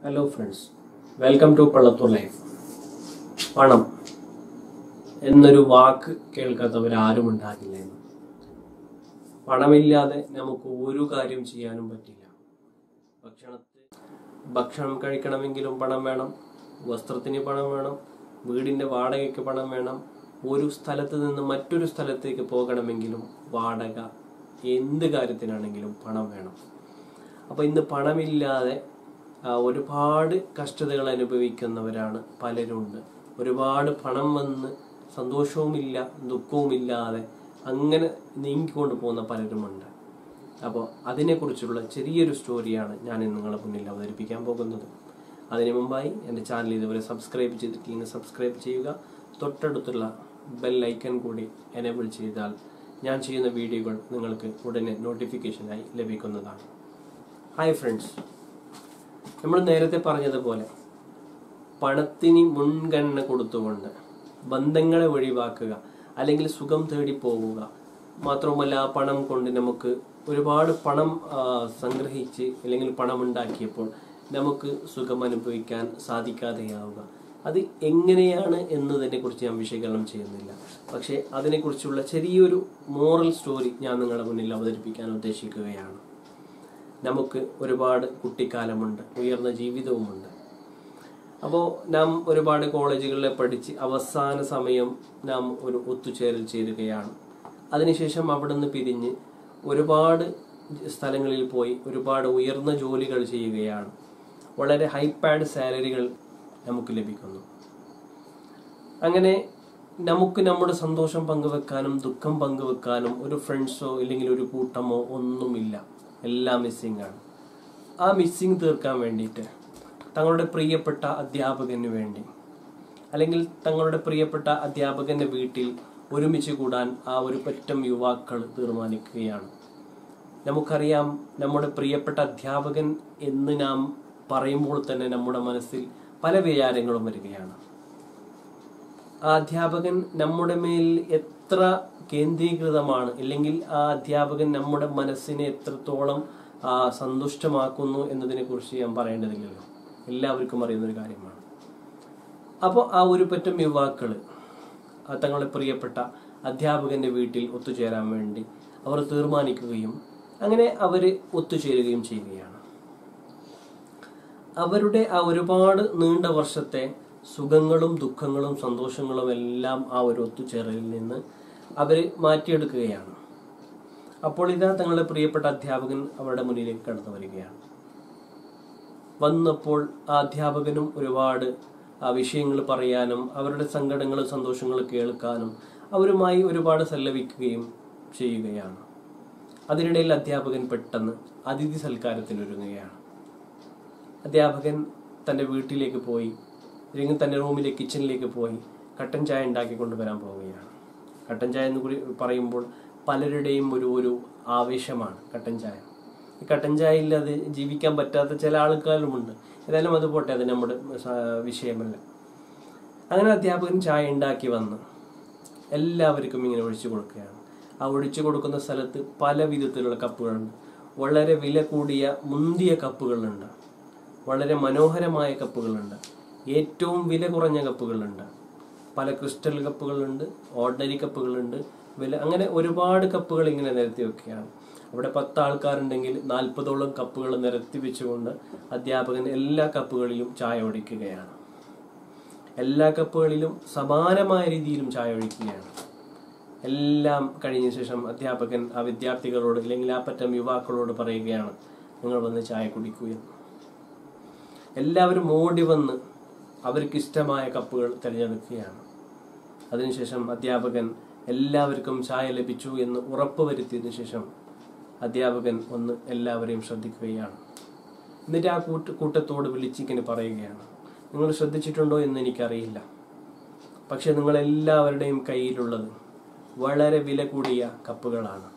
hello friends welcome to Pallathur life പണം എന്നൊരു വാക്ക് കേൾക്കാത്തവരാരും ഉണ്ടാകില്ല എന്ന് പണമില്ലാതെ നമുക്ക് ഒരു കാര്യം ചെയ്യാനും പറ്റില്ല ഭക്ഷണത്തെ ഭക്ഷണം കഴിക്കണമെങ്കിലും പണം വേണം വസ്ത്രത്തിന് പണം വേണം വീടിൻ്റെ വാടകയ്ക്ക് പണം വേണം ഒരു സ്ഥലത്ത് നിന്ന് മറ്റൊരു സ്ഥലത്തേക്ക് പോകണമെങ്കിലും വാടക എന്ത് കാര്യത്തിനാണെങ്കിലും പണം വേണം അപ്പോൾ ഇന്ന് പണമില്ലാതെ ആ, ഒരുപാട് കഷ്ടതകൾ അനുഭവിക്കുന്നവരാണ് പലരുണ്ട് ഒരുപാട് പണം വന്ന് സന്തോഷവുമില്ല ദുഃഖവുമില്ലാതെ അങ്ങനെ നീങ്ങിക്കൊണ്ട് പോകുന്ന പലരുമുണ്ട് അപ്പോൾ അതിനെക്കുറിച്ചുള്ള ചെറിയൊരു സ്റ്റോറിയാണ് ഞാൻ ഇന്ന് നിങ്ങളുടെ മുന്നിൽ അവതരിപ്പിക്കാൻ പോകുന്നത് അതിനു മുമ്പായി എൻ്റെ ചാനൽ ഇതുവരെ സബ്സ്ക്രൈബ് ചെയ്തിട്ടില്ലെങ്കിൽ സബ്സ്ക്രൈബ് ചെയ്യുക തൊട്ടടുത്തുള്ള ബെൽ ഐക്കൺ കൂടി എനേബിൾ ചെയ്താൽ ഞാൻ ചെയ്യുന്ന വീഡിയോകൾ നിങ്ങൾക്ക് ഉടനെ നോട്ടിഫിക്കേഷനായി ലഭിക്കുന്നതാണ് ഹായ് ഫ്രണ്ട്സ് നമ്മൾ നേരത്തെ പറഞ്ഞതുപോലെ പണത്തിന് മുൻഗണന കൊടുത്തുകൊണ്ട് ബന്ധങ്ങളെ ഒഴിവാക്കുക അല്ലെങ്കിൽ സുഖം തേടി പോവുക മാത്രവുമല്ല ആ പണം കൊണ്ട് നമുക്ക് ഒരുപാട് പണം ആ, സംഗ്രഹിച്ച് അല്ലെങ്കിൽ പണം ഉണ്ടാക്കിയപ്പോൾ നമുക്ക് സുഖം അനുഭവിക്കാൻ സാധിക്കാതെയാവുക അത് എങ്ങനെയാണ് എന്നതിനെ കുറിച്ച് ഞാൻ വിശകലനം ചെയ്യുന്നില്ല പക്ഷേ അതിനെക്കുറിച്ചുള്ള ചെറിയൊരു മോറൽ സ്റ്റോറി ഞാൻ നിങ്ങളുടെ മുന്നിൽ അവതരിപ്പിക്കാൻ ഉദ്ദേശിക്കുകയാണ് നമുക്ക് ഒരുപാട് കുട്ടിക്കാലമുണ്ട് ഉയർന്ന ജീവിതവുമുണ്ട് അപ്പോൾ നാം ഒരുപാട് കോളേജുകളിൽ പഠിച്ച് അവസാന സമയം നാം ഒരു ഒത്തുചേരൽ ചേരുകയാണ് അതിനുശേഷം അവിടെ നിന്ന് പിരിഞ്ഞ് ഒരുപാട് സ്ഥലങ്ങളിൽ പോയി ഒരുപാട് ഉയർന്ന ജോലികൾ ചെയ്യുകയാണ് വളരെ ഹൈപ്പാഡ് സാലറികൾ നമുക്ക് ലഭിക്കുന്നു അങ്ങനെ നമുക്ക് നമ്മുടെ സന്തോഷം പങ്കുവെക്കാനും ദുഃഖം പങ്കുവെക്കാനും ഒരു ഫ്രണ്ട്സോ ഇല്ലെങ്കിൽ ഒരു കൂട്ടമോ ഒന്നുമില്ല എല്ലാം മിസ്സിംഗ് ആണ് ആ മിസ്സിംഗ് തീർക്കാൻ വേണ്ടിയിട്ട് തങ്ങളുടെ പ്രിയപ്പെട്ട അധ്യാപകന് വേണ്ടി അല്ലെങ്കിൽ തങ്ങളുടെ പ്രിയപ്പെട്ട അധ്യാപകന്റെ വീട്ടിൽ ഒരുമിച്ച് കൂടാൻ ആ ഒരു പറ്റം യുവാക്കൾ തീരുമാനിക്കുകയാണ് നമുക്കറിയാം നമ്മുടെ പ്രിയപ്പെട്ട അധ്യാപകൻ എന്ന് നാം പറയുമ്പോൾ തന്നെ നമ്മുടെ മനസ്സിൽ പല വിചാരങ്ങളും വരികയാണ് ആ അധ്യാപകൻ നമ്മുടെ മേൽ എത്ര കേന്ദ്രീകൃതമാണ് അല്ലെങ്കിൽ ആ അധ്യാപകൻ നമ്മുടെ മനസ്സിനെ എത്രത്തോളം ആ, സന്തുഷ്ടമാക്കുന്നു എന്നതിനെ കുറിച്ച് ഞാൻ പറയേണ്ടതില്ലല്ലോ എല്ലാവർക്കും അറിയുന്ന ഒരു കാര്യമാണ് അപ്പോൾ ആ ഒരു പറ്റം യുവാക്കള് ആ തങ്ങളുടെ പ്രിയപ്പെട്ട അധ്യാപകന്റെ വീട്ടിൽ ഒത്തുചേരാൻ വേണ്ടി അവർ തീർമാനിക്കുകയും അങ്ങനെ അവര് ഒത്തുചേരുകയും ചെയ്യുകയാണ് അവരുടെ ആ ഒരുപാട് നീണ്ട വർഷത്തെ സുഖങ്ങളും ദുഃഖങ്ങളും സന്തോഷങ്ങളും എല്ലാം ആ ഒരു ഒത്തുചേരലിൽ നിന്ന് അവർ മാറ്റിയെടുക്കുകയാണ് അപ്പോൾ ഇതാ തങ്ങളുടെ പ്രിയപ്പെട്ട അധ്യാപകൻ അവരുടെ മുന്നിലേക്ക് കടന്നു വരികയാണ് വന്നപ്പോൾ ആ അധ്യാപകനും ഒരുപാട് ആ വിഷയങ്ങൾ പറയാനും അവരുടെ സങ്കടങ്ങളും സന്തോഷങ്ങളും കേൾക്കാനും അവരുമായി ഒരുപാട് സല്ലപിക്കുകയും ചെയ്യുകയാണ് അതിനിടയിൽ അധ്യാപകൻ പെട്ടെന്ന് അതിഥി സൽക്കാരത്തിന് ഒരുങ്ങുകയാണ് അധ്യാപകൻ തൻ്റെ വീട്ടിലേക്ക് പോയി അല്ലെങ്കിൽ തൻ്റെ റൂമിലെ കിച്ചണിലേക്ക് പോയി കട്ടൻ ചായ ഉണ്ടാക്കി കൊണ്ടുവരാൻ പോവുകയാണ് കട്ടൻ ചായ എന്ന് കൂടി പറയുമ്പോൾ പലരുടെയും ഒരു ഒരു ആവേശമാണ് കട്ടൻ ചായ ഈ കട്ടൻ ചായ ഇല്ലാതെ ജീവിക്കാൻ പറ്റാത്ത ചില ആൾക്കാരുമുണ്ട് ഏതായാലും അത് പോട്ടെ അത് നമ്മുടെ സ- വിഷയമല്ല അങ്ങനെ അധ്യാപകൻ ചായ ഉണ്ടാക്കി വന്ന് എല്ലാവർക്കും ഇങ്ങനെ ഒഴിച്ചു കൊടുക്കുകയാണ് ആ ഒഴിച്ചു കൊടുക്കുന്ന സ്ഥലത്ത് പല വിധത്തിലുള്ള കപ്പുകളുണ്ട് വളരെ വില കൂടിയ മുന്തിയ കപ്പുകളുണ്ട് വളരെ മനോഹരമായ കപ്പുകളുണ്ട് ഏറ്റവും വില കുറഞ്ഞ കപ്പുകളുണ്ട് പല ക്രിസ്റ്റൽ കപ്പുകളുണ്ട് ഓർഡിനറി കപ്പുകളുണ്ട് വില അങ്ങനെ ഒരുപാട് കപ്പുകൾ ഇങ്ങനെ നിരത്തി വെക്കുകയാണ് അവിടെ പത്ത് ആൾക്കാരുണ്ടെങ്കിൽ നാൽപ്പതോളം കപ്പുകൾ നിരത്തി വെച്ചുകൊണ്ട് അധ്യാപകൻ എല്ലാ കപ്പുകളിലും ചായ ഒഴിക്കുകയാണ് എല്ലാ കപ്പുകളിലും സമാനമായ രീതിയിലും ചായ ഒഴിക്കുകയാണ് എല്ലാം കഴിഞ്ഞ ശേഷം അധ്യാപകൻ ആ വിദ്യാർത്ഥികളോട് അല്ലെങ്കിൽ ആ പറ്റം യുവാക്കളോട് പറയുകയാണ് നിങ്ങൾ വന്ന് ചായ കുടിക്കുകയും എല്ലാവരും ഓടി വന്ന് അവർക്ക് ഇഷ്ടമായ കപ്പുകൾ തിരഞ്ഞെടുക്കുകയാണ് അതിനുശേഷം അധ്യാപകൻ എല്ലാവർക്കും ചായ ലഭിച്ചു എന്ന് ഉറപ്പ് വരുത്തിയതിനു ശേഷം അധ്യാപകൻ ഒന്ന് എല്ലാവരെയും ശ്രദ്ധിക്കുകയാണ് എന്നിട്ട് ആ കൂട്ട കൂട്ടത്തോട് വിളിച്ചിങ്ങനെ പറയുകയാണ് നിങ്ങൾ ശ്രദ്ധിച്ചിട്ടുണ്ടോ എന്ന് എനിക്കറിയില്ല പക്ഷെ നിങ്ങളെല്ലാവരുടെയും കയ്യിലുള്ളത് വളരെ വില കൂടിയ കപ്പുകളാണ്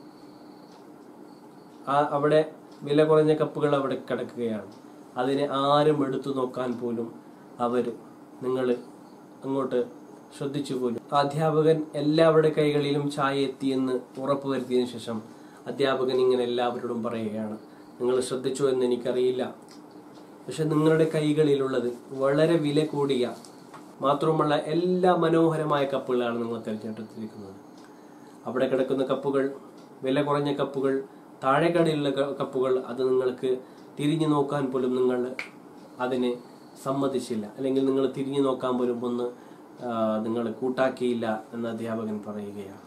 ആ അവിടെ വില കുറഞ്ഞ കപ്പുകൾ അവിടെ കിടക്കുകയാണ് അതിനെ ആരും എടുത്തു നോക്കാൻ പോലും അവർ നിങ്ങൾ അങ്ങോട്ട് ശ്രദ്ധിച്ചു പോലും അധ്യാപകൻ എല്ലാവരുടെ കൈകളിലും ചായ എത്തിയെന്ന് ഉറപ്പ് വരുത്തിയതിനു ശേഷം അധ്യാപകൻ ഇങ്ങനെ എല്ലാവരോടും പറയുകയാണ് നിങ്ങൾ ശ്രദ്ധിച്ചോ എന്ന് എനിക്കറിയില്ല പക്ഷെ നിങ്ങളുടെ കൈകളിലുള്ളത് വളരെ വില കൂടിയ മാത്രവുമല്ല എല്ലാ മനോഹരമായ കപ്പുകളാണ് നിങ്ങൾ തിരഞ്ഞെടുത്തിരിക്കുന്നത് അവിടെ കിടക്കുന്ന കപ്പുകൾ വില കുറഞ്ഞ കപ്പുകൾ താഴെക്കടയിലുള്ള ക- കപ്പുകൾ അത് നിങ്ങൾക്ക് തിരിഞ്ഞു നോക്കാൻ പോലും നിങ്ങൾ അതിനെ സമ്മതിച്ചില്ല അല്ലെങ്കിൽ നിങ്ങൾ തിരിഞ്ഞു നോക്കാൻ പോലും ഒന്ന് ആ, നിങ്ങൾ കൂട്ടാക്കിയില്ല എന്ന് അധ്യാപകൻ പറയുകയാണ്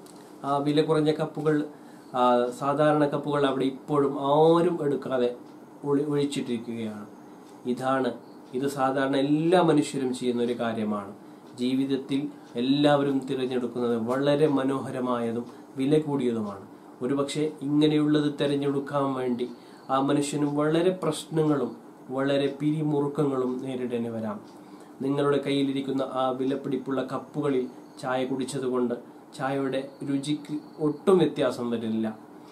ആ വില കുറഞ്ഞ കപ്പുകൾ ആ, സാധാരണ കപ്പുകൾ അവിടെ ഇപ്പോഴും ആരും എടുക്കാതെ ഒളി ഒഴിച്ചിട്ടിരിക്കുകയാണ് ഇതാണ് ഇത് സാധാരണ എല്ലാ മനുഷ്യരും ചെയ്യുന്ന ഒരു കാര്യമാണ് ജീവിതത്തിൽ എല്ലാവരും തിരഞ്ഞെടുക്കുന്നത് വളരെ മനോഹരമായതും വില കൂടിയതുമാണ് ഒരുപക്ഷെ ഇങ്ങനെയുള്ളത് തിരഞ്ഞെടുക്കാൻ വേണ്ടി ആ മനുഷ്യന് വളരെ പ്രശ്നങ്ങളും വളരെ പിരിമുറുക്കങ്ങളും നേരിടേണ്ടി വരാം നിങ്ങളുടെ കയ്യിലിരിക്കുന്ന ആ വിലപിടിപ്പുള്ള കപ്പുകളിൽ ചായ കുടിച്ചതുകൊണ്ട് ചായയുടെ രുചിക്ക് ഒട്ടും വ്യത്യാസം വരില്ല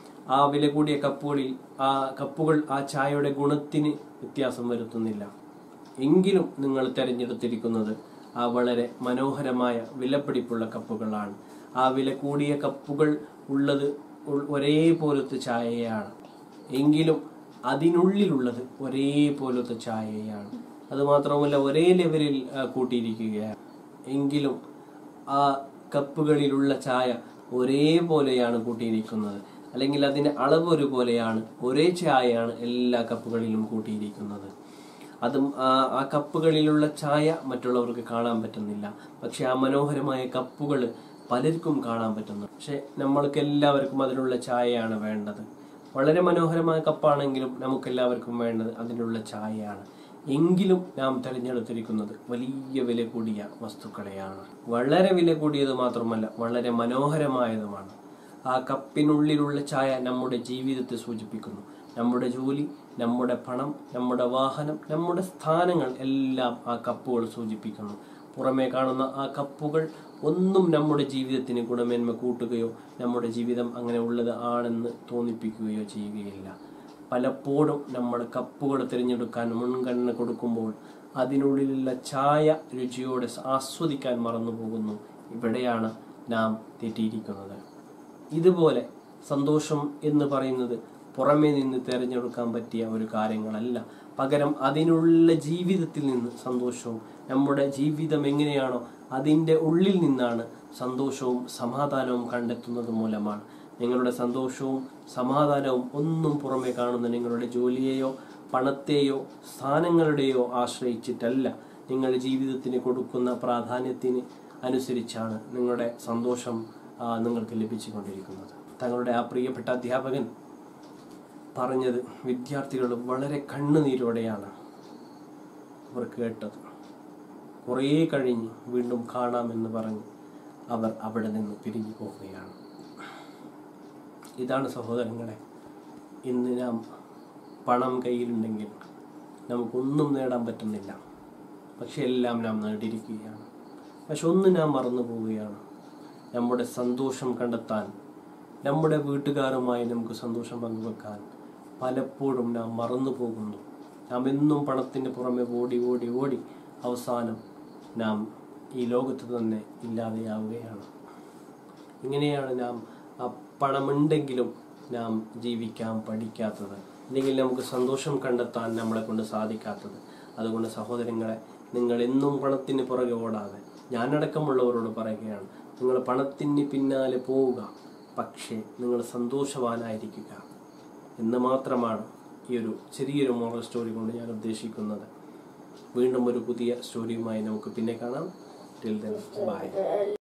ആ വില കൂടിയ കപ്പുകളിൽ ആ കപ്പുകൾ ആ ചായയുടെ ഗുണത്തിന് വ്യത്യാസം വരുത്തുന്നില്ല എങ്കിലും നിങ്ങൾ തിരഞ്ഞെടുത്തിരിക്കുന്നത് ആ വളരെ മനോഹരമായ വിലപിടിപ്പുള്ള കപ്പുകളാണ് ആ വില കൂടിയ കപ്പുകൾ ഉള്ളത് ഉൾ- ഒരേപോലത്തെ ചായയാണ് എങ്കിലും അതിനുള്ളിലുള്ളത് ഒരേപോലത്തെ ചായയാണ് അത് മാത്രമല്ല ഒരേ ലെവലിൽ ആ, കൂട്ടിയിരിക്കുകയാണ് എങ്കിലും ആ കപ്പുകളിലുള്ള ചായ ഒരേപോലെയാണ് കൂട്ടിയിരിക്കുന്നത് അല്ലെങ്കിൽ അതിന്റെ അളവ് ഒരുപോലെയാണ് ഒരേ ചായയാണ് എല്ലാ കപ്പുകളിലും കൂട്ടിയിരിക്കുന്നത് അതും ആ ആ കപ്പുകളിലുള്ള ചായ മറ്റുള്ളവർക്ക് കാണാൻ പറ്റുന്നില്ല പക്ഷെ ആ മനോഹരമായ കപ്പുകൾ പലർക്കും കാണാൻ പറ്റുന്നു പക്ഷെ നമ്മൾക്ക് എല്ലാവർക്കും അതിലുള്ള ചായയാണ് വേണ്ടത് വളരെ മനോഹരമായ കപ്പാണെങ്കിലും നമുക്ക് എല്ലാവർക്കും വേണ്ടത് അതിനുള്ള ചായയാണ് എങ്കിലും നാം തിരഞ്ഞെടുത്തിരിക്കുന്നത് വലിയ വില കൂടിയ വസ്തുക്കളെയാണ് വളരെ വില കൂടിയത് മാത്രമല്ല വളരെ മനോഹരമായതുമാണ് ആ കപ്പിനുള്ളിലുള്ള ചായ നമ്മുടെ ജീവിതത്തെ സൂചിപ്പിക്കുന്നു നമ്മുടെ ജോലി നമ്മുടെ പണം നമ്മുടെ വാഹനം നമ്മുടെ സ്ഥാനങ്ങൾ എല്ലാം ആ കപ്പുകൾ സൂചിപ്പിക്കുന്നു പുറമേ കാണുന്ന ആ കപ്പുകൾ ഒന്നും നമ്മുടെ ജീവിതത്തിന് ഗുണമേന്മ കൂട്ടുകയോ നമ്മുടെ ജീവിതം അങ്ങനെ ഉള്ളത് ആണെന്ന് തോന്നിപ്പിക്കുകയോ ചെയ്യുകയില്ല പലപ്പോഴും നമ്മൾ കപ്പുകൾ തിരഞ്ഞെടുക്കാൻ മുൻഗണന കൊടുക്കുമ്പോൾ അതിനുള്ളിലുള്ള ചായ രുചിയോടെ ആസ്വദിക്കാൻ മറന്നു പോകുന്നു ഇവിടെയാണ് നാം തെറ്റിയിരിക്കുന്നത് ഇതുപോലെ സന്തോഷം എന്ന് പറയുന്നത് പുറമേ നിന്ന് തിരഞ്ഞെടുക്കാൻ പറ്റിയ ഒരു കാര്യങ്ങളല്ല പകരം അതിനുള്ള ജീവിതത്തിൽ നിന്ന് സന്തോഷവും നമ്മുടെ ജീവിതം എങ്ങനെയാണോ അതിൻ്റെ ഉള്ളിൽ നിന്നാണ് സന്തോഷവും സമാധാനവും കണ്ടെത്തുന്നത് മൂലമാണ് നിങ്ങളുടെ സന്തോഷവും സമാധാനവും ഒന്നും പുറമെ കാണുന്ന നിങ്ങളുടെ ജോലിയെയോ പണത്തെയോ സ്ഥാനങ്ങളുടെയോ ആശ്രയിച്ചിട്ടല്ല നിങ്ങളുടെ ജീവിതത്തിന് കൊടുക്കുന്ന പ്രാധാന്യത്തിന് അനുസരിച്ചാണ് നിങ്ങളുടെ സന്തോഷം ആ, നിങ്ങൾക്ക് ലഭിച്ചുകൊണ്ടിരിക്കുന്നത് തങ്ങളുടെ ആ പ്രിയപ്പെട്ട അധ്യാപകൻ പറഞ്ഞത് വിദ്യാർത്ഥികൾ വളരെ കണ്ണുനീരോടെയാണ് അവർ കേട്ടത് കുറേ കഴിഞ്ഞ് വീണ്ടും കാണാമെന്ന് പറഞ്ഞ് അവർ അവിടെ നിന്ന് പിരിഞ്ഞു പോവുകയാണ് ഇതാണ് സഹോദരങ്ങളെ ഇന്ന് നാം പണം കയ്യിലുണ്ടെങ്കിൽ നമുക്കൊന്നും നേടാൻ പറ്റുന്നില്ല പക്ഷെ എല്ലാം നാം നേടിയിരിക്കുകയാണ് പക്ഷെ ഒന്ന് നാം മറന്നു പോവുകയാണ് നമ്മുടെ സന്തോഷം കണ്ടെത്താൻ നമ്മുടെ വീട്ടുകാരുമായി നമുക്ക് സന്തോഷം പങ്കുവെക്കാൻ പലപ്പോഴും നാം മറന്നു പോകുന്നു നാം എന്നും പണത്തിന് പുറമെ ഓടി ഓടി ഓടി അവസാനം നാം ഈ ലോകത്ത് തന്നെ ഇല്ലാതെയാവുകയാണ് ഇങ്ങനെയാണ് നാം ആ പണമുണ്ടെങ്കിലും നാം ജീവിക്കാൻ പഠിക്കാത്തത് അല്ലെങ്കിൽ നമുക്ക് സന്തോഷം കണ്ടെത്താൻ നമ്മളെ കൊണ്ട് സാധിക്കാത്തത് അതുകൊണ്ട് സഹോദരങ്ങളെ നിങ്ങൾ എന്നും പണത്തിന് പുറകെ ഓടാതെ ഞാനടക്കമുള്ളവരോട് പറയുകയാണ് നിങ്ങൾ പണത്തിന് പിന്നാലെ പോവുക പക്ഷേ നിങ്ങൾ സന്തോഷവാനായിരിക്കുക എന്ന് മാത്രമാണ് ഈ ഒരു ചെറിയൊരു മോറൽ സ്റ്റോറി കൊണ്ട് ഞാൻ ഉദ്ദേശിക്കുന്നത് വീണ്ടും ഒരു പുതിയ സ്റ്റോറിയുമായി നമുക്ക് പിന്നെ കാണാം ടിൽ ദെൻ ബൈ